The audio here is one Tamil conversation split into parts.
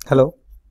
ஹலோ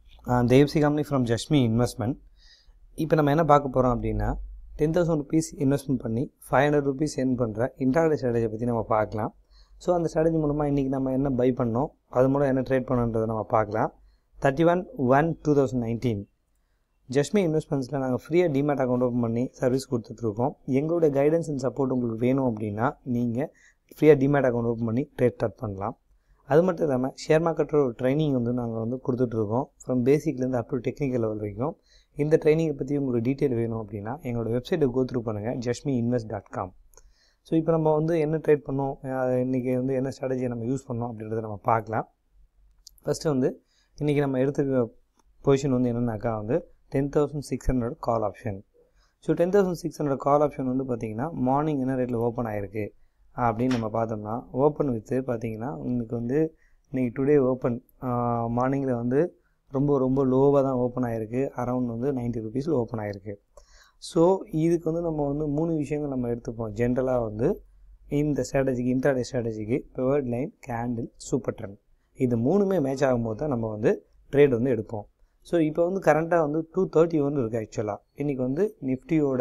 தேவ்சி கம்பெனி ஃப்ரம் ஜஷ்மி இன்வெஸ்ட்மெண்ட் இப்போ நம்ம என்ன பார்க்க போகிறோம் அப்படின்னா டென் தௌசண்ட் ருபீஸ் இன்வெஸ்ட்மெண்ட் பண்ணி ஃபைவ் ஹண்ட்ரட் ருபீஸ் எர்ன் பண்ணுற இன்டர்டே ஸ்ட்ராட்டஜியை பற்றி நம்ம பார்க்கலாம் ஸோ அந்த ஸ்ட்ராட்டஜி மூலமாக இன்றைக்கி நம்ம என்ன பை பண்ணோம் அது மூலம் என்ன ட்ரேட் பண்ணோன்றதை நம்ம பார்க்கலாம் thirty one one two thousand nineteen Jashmi இன்வெஸ்ட்மெண்ட்ஸில் நாங்கள் ஃப்ரீயாக டிமேட் அக்கௌண்ட் ஓப்பன் பண்ணி சர்வீஸ் கொடுத்துட்ருக்கோம் எங்களுடைய கைடன்ஸ் அண்ட் சப்போர்ட் உங்களுக்கு வேணும் அப்படின்னா நீங்கள் ஃப்ரீயாக டிமேட் அக்கௌண்ட் ஓப்பன் பண்ணி ட்ரேட் ஸ்டார்ட் பண்ணலாம் அது மட்டும் இல்லாமல் ஷேர் மார்க்கெட்டோட ஒரு ட்ரைனிங் வந்து நாங்கள் வந்து கொடுத்துட்ருக்கோம் ஃப்ரம் பேசிக்லேருந்து அப் டு டெக்னிக்கல் லெவல் வரைக்கும் இந்த ட்ரைனிங்கை பற்றி உங்களுக்கு டீட்டெயில் வேணும் அப்படின்னா எங்களோட வெப்சைட்டை கோ த்ரூ பண்ணுங்கள் Jashmi invest dot com so இப்போ நம்ம வந்து என்ன ட்ரேட் பண்ணோம் அஹ் இன்றைக்கி வந்து என்ன ஸ்ட்ராட்டஜியை நம்ம யூஸ் பண்ணோம் அப்படின்றத நம்ம பார்க்கலாம் ஃபஸ்ட்டு வந்து இன்றைக்கி நம்ம எடுத்துக்க பொசிஷன் வந்து என்னென்னாக்கா வந்து ten thousand six hundred call option so ten thousand six hundred call option வந்து பார்த்திங்கன்னா மார்னிங் என்ன ரேட்டில் ஓப்பன் ஆகிருக்கு அப்படின்னு நம்ம பார்த்தோம்னா ஓப்பன் வித்து பார்த்தீங்கன்னா உங்களுக்கு வந்து இன்றைக்கி டுடே ஓப்பன் மார்னிங்கில் வந்து ரொம்ப ரொம்ப லோவாக தான் ஓப்பன் ஆகிருக்கு அரௌண்ட் வந்து நைன்ட்டி ருபீஸில் ஓப்பன் ஆகிருக்கு ஸோ இதுக்கு வந்து நம்ம வந்து மூணு விஷயங்கள் நம்ம எடுத்துப்போம் ஜென்ரலாக வந்து இந்த ஸ்ட்ராட்டஜிக்கு இன்டர்டே ஸ்ட்ராட்டஜிக்கு pivot line candle super trend இது மூணுமே மேட்ச் ஆகும்போது தான் நம்ம வந்து ட்ரேட் வந்து எடுப்போம் ஸோ இப்போ வந்து கரண்ட்டாக வந்து டூ தேர்ட்டி ஒன் இருக்குது ஆக்சுவலாக இன்றைக்கி வந்து நிஃப்டியோட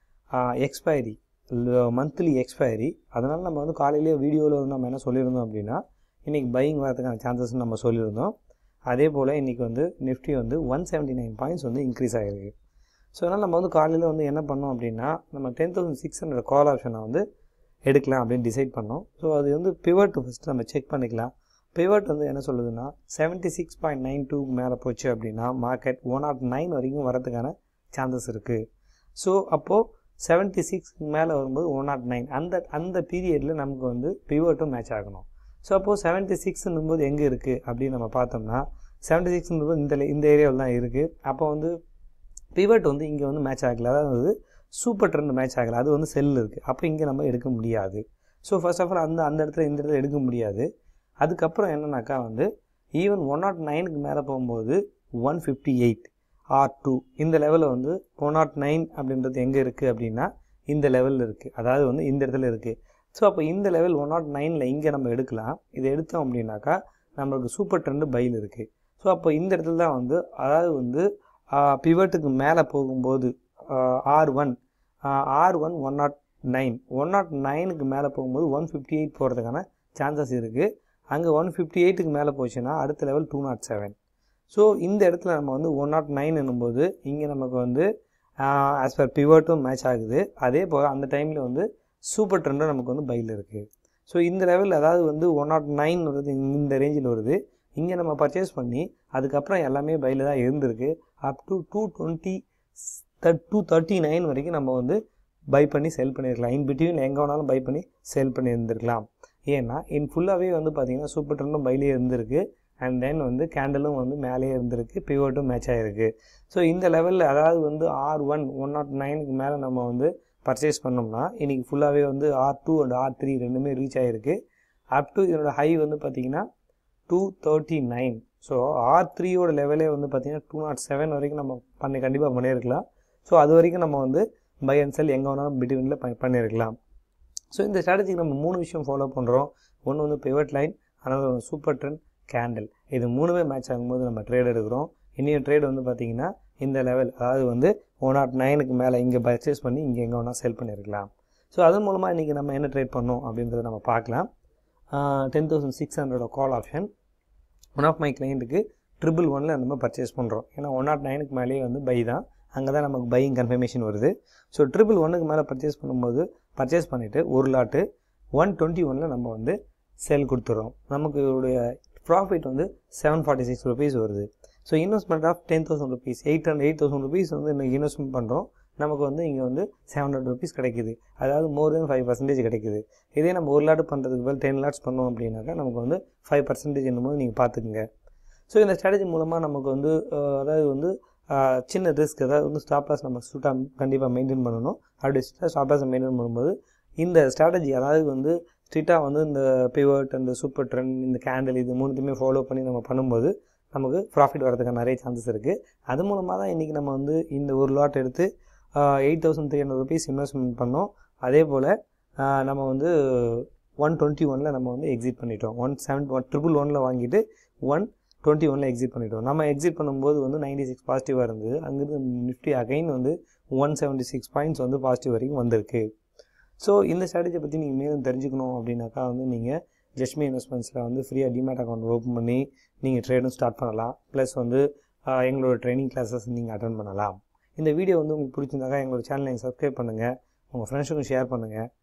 எக்ஸ்பைரி மந்த்லி எக்ஸ்பைரி அதனால் நம்ம வந்து காலையிலேயே வீடியோவில் வந்து நம்ம என்ன சொல்லியிருந்தோம் அப்படின்னா இன்றைக்கி பையிங் வரதுக்கான சான்சஸ் நம்ம சொல்லியிருந்தோம் அதே போல் இன்றைக்கி வந்து நிஃப்டி வந்து ஒன் செவன்ட்டி நைன் பாயிண்ட்ஸ் வந்து இன்க்ரீஸ் ஆகிருக்கு ஸோ அதனால் நம்ம வந்து காலையில் வந்து என்ன பண்ணோம் அப்படின்னா நம்ம ten thousand six hundred call ஆப்ஷனை வந்து எடுக்கலாம் அப்படின்னு டிசைட் பண்ணோம் ஸோ அது வந்து பிவட் ஃபஸ்ட்டு நம்ம செக் பண்ணிக்கலாம் பிவட் வந்து என்ன சொல்லுதுன்னா seventy six point nine two மேலே போச்சு அப்படின்னா மார்க்கெட் ஒன் நாட் நைன் வரைக்கும் வரதுக்கான சான்சஸ் இருக்குது ஸோ அப்போது செவன்ட்டி சிக்ஸ் மேலே வரும்போது ஒன் நாட் நைன் அந்த அந்த பீரியடில் நமக்கு வந்து பிவட்டும் மேட்ச் ஆகணும் ஸோ அப்போது செவன்ட்டி சிக்ஸ்னும் போது எங்கே இருக்குது அப்படின்னு நம்ம பார்த்தோம்னா செவன்ட்டி சிக்ஸ்னும் போது இந்த இந்த ஏரியாவில் தான் இருக்குது அப்போ வந்து பிவட் வந்து இங்கே வந்து மேட்ச் ஆகலை அதாவது சூப்பர் ட்ரெண்ட் மேட்ச் ஆகலை அது வந்து செல் இருக்குது அப்போ இங்கே நம்ம எடுக்க முடியாது ஸோ ஃபர்ஸ்ட் ஆஃப் ஆல் அந்த அந்த இடத்துல இந்த இடத்துல எடுக்க முடியாது அதுக்கப்புறம் என்னன்னாக்கா வந்து ஈவன் ஒன் நாட் நைனுக்கு மேலே போகும்போது one fifty eight R two இந்த லெவலில் வந்து ஒன் நாட் நைன் அப்படின்றது எங்கே இருக்குது அப்படின்னா இந்த லெவலில் இருக்குது அதாவது வந்து இந்த இடத்துல இருக்குது ஸோ அப்போ இந்த லெவல் ஒன் நாட் நைனில் இங்கே நம்ம எடுக்கலாம் இதை எடுத்தோம் அப்படின்னாக்கா நம்மளுக்கு சூப்பர் ட்ரெண்டு பையில் இருக்குது ஸோ அப்போ இந்த இடத்துல தான் வந்து அதாவது வந்து பிவட்டுக்கு மேலே போகும்போது R one R one one nought nine one nought நைனுக்கு மேலே போகும்போது ஒன் ஃபிஃப்டி எயிட் போகிறதுக்கான சான்சஸ் இருக்குது அங்கே ஒன் ஃபிஃப்டி எயிட்டுக்கு மேலே போச்சுன்னா அடுத்த level two nought seven so இந்த இடத்துல நம்ம வந்து ஒன் நாட் நைன் என்னும்போது இங்கே நமக்கு வந்து ஆஸ் பர் பிவர்ட்டும் மேட்ச் ஆகுது அதே போல் அந்த டைமில் வந்து சூப்பர் ட்ரெண்டும் நமக்கு வந்து பையில் இருக்குது ஸோ இந்த லெவலில் அதாவது வந்து ஒன் நாட் நைன் வருது இந்த ரேஞ்சில் வருது இங்கே நம்ம பர்ச்சேஸ் பண்ணி அதுக்கப்புறம் எல்லாமே பையில் தான் இருந்திருக்கு up to two twenty two thirty nine வரைக்கும் நம்ம வந்து பை பண்ணி செல் பண்ணியிருக்கலாம் இன் பிட்வீன் எங்கே வேணாலும் பை பண்ணி செல் பண்ணி இருந்திருக்கலாம் ஏன்னா இன் ஃபுல்லாகவே வந்து பார்த்திங்கன்னா சூப்பர் ட்ரெண்டும் பைலே இருந்திருக்கு அண்ட் தென் வந்து கேண்டலும் வந்து மேலேயே இருந்திருக்கு பிவோட்டும் மேட்ச் ஆகிருக்கு ஸோ இந்த லெவலில் அதாவது வந்து ஆர் ஒன் ஒன் நாட் நைனுக்கு மேலே நம்ம வந்து பர்ச்சேஸ் பண்ணோம்னா இன்றைக்கி ஃபுல்லாகவே வந்து R two and R three ரெண்டுமே ரீச் ஆகிருக்கு அப் டு இதனோட ஹை வந்து பார்த்திங்கன்னா two thirty nine so R த்ரீயோட லெவலே வந்து பார்த்திங்கன்னா டூ நாட் செவன் வரைக்கும் நம்ம பண்ணி கண்டிப்பாக பண்ணியிருக்கலாம் ஸோ அது வரைக்கும் நம்ம வந்து பை அண்ட் செல் எங்கே வேணாலும் பிட்வீனில் ப பண்ணியிருக்கலாம் ஸோ இந்த ஸ்ட்ராட்டஜிக்கு நம்ம மூணு விஷயம் ஃபாலோ பண்ணுறோம் ஒன்று வந்து பிவட் லைன் அதாவது ஒரு சூப்பர் ட்ரெண்ட் கேண்டில் இது மூணுமே மேட்ச் ஆகும்போது நம்ம ட்ரேட் எடுக்கிறோம் இன்னைய ட்ரேட் வந்து பார்த்திங்கன்னா இந்த லெவல் அதாவது வந்து ஒன் நாட் நைனுக்கு மேலே இங்கே பர்ச்சேஸ் பண்ணி இங்கே எங்கே வேணால் செல் பண்ணியிருக்கலாம் ஸோ அதன் மூலமாக இன்றைக்கி நம்ம என்ன ட்ரேட் பண்ணோம் அப்படின்றத நம்ம பார்க்கலாம் ten thousand six hundred call option one of my கிளைண்ட்டுக்கு ட்ரிபிள் ஒனில் நம்ம பர்ச்சேஸ் பண்ணுறோம் ஏன்னா ஒன் நாட் நைனுக்கு மேலேயே வந்து பை தான் அங்கே தான் நமக்கு பையிங் கன்ஃபர்மேஷன் வருது ஸோ ட்ரிபிள் ஒன்னுக்கு மேலே பர்ச்சேஸ் பண்ணும்போது பர்ச்சேஸ் பண்ணிவிட்டு ஒரு லாட்டு ஒன் டுவெண்ட்டி ஒனில் நம்ம வந்து செல் கொடுத்துட்றோம் நமக்கு உடைய ப்ராஃபிட் வந்து செவன் ஃபார்ட்டி சிக்ஸ் ருபீஸ் வருது so investment of ten thousand rupees eight hundred eight thousand rupees வந்து இன்றைக்கி இன்வெஸ்ட்மெண்ட் பண்ணுறோம் நமக்கு வந்து இங்கே வந்து செவன் ஹண்ட்ரட் ருபீஸ் கிடைக்குது அதாவது மோர் தென் ஃபைவ் பர்சன்டேஜ் கிடைக்குது இதே நம்ம ஒரு லாட் பண்ணுறதுக்கு பதில் டென் லாட்ஸ் பண்ணோம் அப்படின்னாக்கா நமக்கு வந்து ஃபைவ் பர்சன்டேஜ் என்னும்போது நீங்கள் பார்த்துக்குங்க ஸோ இந்த ஸ்ட்ராட்டஜி மூலமாக நமக்கு வந்து அதாவது வந்து சின்ன ரிஸ்க் அதாவது வந்து ஸ்டாப் லாஸ் நம்ம சூட்டாக கண்டிப்பாக மெயின்டைன் பண்ணணும் அப்படி ஸ்டாப் லாஸை மெயின்டைன் பண்ணும்போது இந்த ஸ்ட்ராட்டஜி அதாவது வந்து ஸ்ட்ரிக்டாக வந்து இந்த பிவர்ட் அந்த சூப்பர் ட்ரெண்ட் இந்த கேண்டில் இது மூணுத்தையுமே ஃபாலோ பண்ணி நம்ம பண்ணும்போது நமக்கு ப்ராஃபிட் வரதுக்கான நிறைய சான்சஸ் இருக்குது அது மூலமாக தான் இன்றைக்கி நம்ம வந்து இந்த ஒரு லாட் எடுத்து eight thousand three hundred rupees investment பண்ணோம் அதே போல் நம்ம வந்து ஒன் டுவெண்ட்டி ஒனில் நம்ம வந்து எக்ஸிட் பண்ணிட்டோம் ஒன் செவன் ஒன் ட்ரிபிள் ஒனில் வாங்கிட்டு ஒன் டுவெண்ட்டி ஒனில் எக்ஸிட் பண்ணிட்டோம் நம்ம எக்ஸிட் பண்ணும்போது வந்து நைன்டி சிக்ஸ் பாசிட்டிவாக இருந்தது அங்கேருந்து நிஃப்டி அகைன் வந்து ஒன் செவன்ட்டி சிக்ஸ் பாயிண்ட்ஸ் வந்து பாசிட்டிவ் வரைக்கும் வந்திருக்கு ஸோ இந்த ஸ்ட்ராட்டஜியை பற்றி நீங்கள் மேலும் தெரிஞ்சுக்கணும் அப்படின்னாக்கா வந்து நீங்கள் ஜஸ்மி இன்வெஸ்ட்மெண்ட்ஸில் வந்து ஃப்ரீயாக டிமேட் அக்கௌண்ட் ஓப்பன் பண்ணி நீங்கள் ட்ரேடும் ஸ்டார்ட் பண்ணலாம் ப்ளஸ் வந்து ஆஹ், எங்களோட ட்ரைனிங் கிளாஸஸ் நீங்கள் அட்டன் பண்ணலாம் இந்த வீடியோ வந்து உங்களுக்கு பிடிச்சிருந்தாக்கா எங்களோட சேனலை சப்ஸ்கிரைப் பண்ணுங்கள் உங்கள் ஃப்ரெண்ட்ஸுக்கும் ஷேர் பண்ணுங்கள்